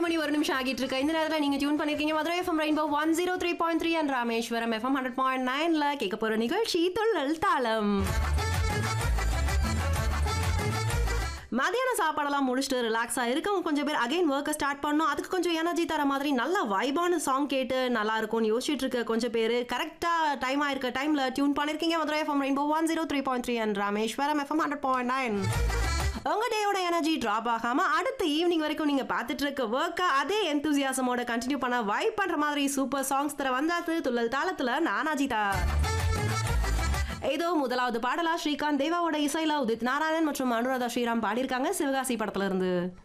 மணி ஒரு நிமிஷம் ஆகிட்டு இருக்கு இந்த நேரத்தில் நீங்க டியூன் பண்ணிருக்கீங்க Madurai FM rainbow one zero three point three and Rameswaram FM hundred point நைன்ல கேட்க போற நிகழ்ச்சி துள்ளல் தாளம் மதியான சாப்பாடெல்லாம் முடிச்சுட்டு ரிலாக்ஸாக இருக்கவங்க கொஞ்சம் பேர் அகைன் ஒர்க்கை ஸ்டார்ட் பண்ணணும் அதுக்கு கொஞ்சம் எனர்ஜி தர மாதிரி நல்ல வைபான சாங் கேட்டு நல்லா இருக்கும்னு யோசிச்சுட்டு இருக்க கொஞ்சம் பேர் கரெக்டாக டைம் ஆயிருக்க டைமில் டியூன் பண்ணியிருக்கீங்க Madurai FM rainbow one zero three point three and Rameswaram FM hundred point nine உங்கள் டேயோட எனர்ஜி ட்ராப் ஆகாமல் அடுத்த ஈவினிங் வரைக்கும் நீங்கள் பார்த்துட்டு இருக்க ஒர்க்கை அதே எந்தூசியாசமோட கண்டினியூ பண்ண வைப் பண்ணுற மாதிரி சூப்பர் சாங்ஸ் தர வந்தாத்து துள்ளல் தாளத்தில் நானாஜிதா ஏதோ முதலாவது பாடலா ஸ்ரீகாந்த் தேவாவோட இசையில உதித் நாராயணன் மற்றும் அனுராதா ஸ்ரீராம் பாடியிருக்காங்க சிவகாசி படத்துல இருந்து